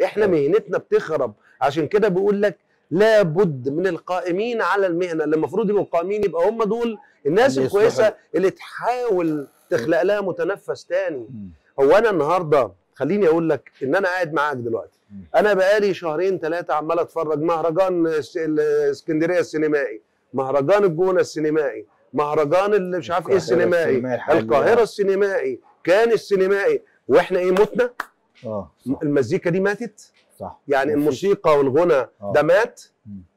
احنا أيوة. مهنتنا بتخرب عشان كده بيقول لك لابد من القائمين على المهنه اللي المفروض يبقوا قائمين يبقى هم دول الناس اللي الكويسه يصلحوا. اللي تحاول تخلق لها متنفس تاني مم. هو انا النهارده خليني اقول لك ان انا قاعد معاك دلوقتي مم. انا بقالي شهرين ثلاثه عمال اتفرج مهرجان الس- الاسكندريه السينمائي مهرجان الجونه السينمائي مهرجان اللي مش عارف ايه القاهرة السينمائي السينمائي حاليا. القاهره السينمائي كان السينمائي واحنا ايه متنا اه صح المزيكا دي ماتت صح يعني مفيش. الموسيقى والغنى آه. ده مات مم.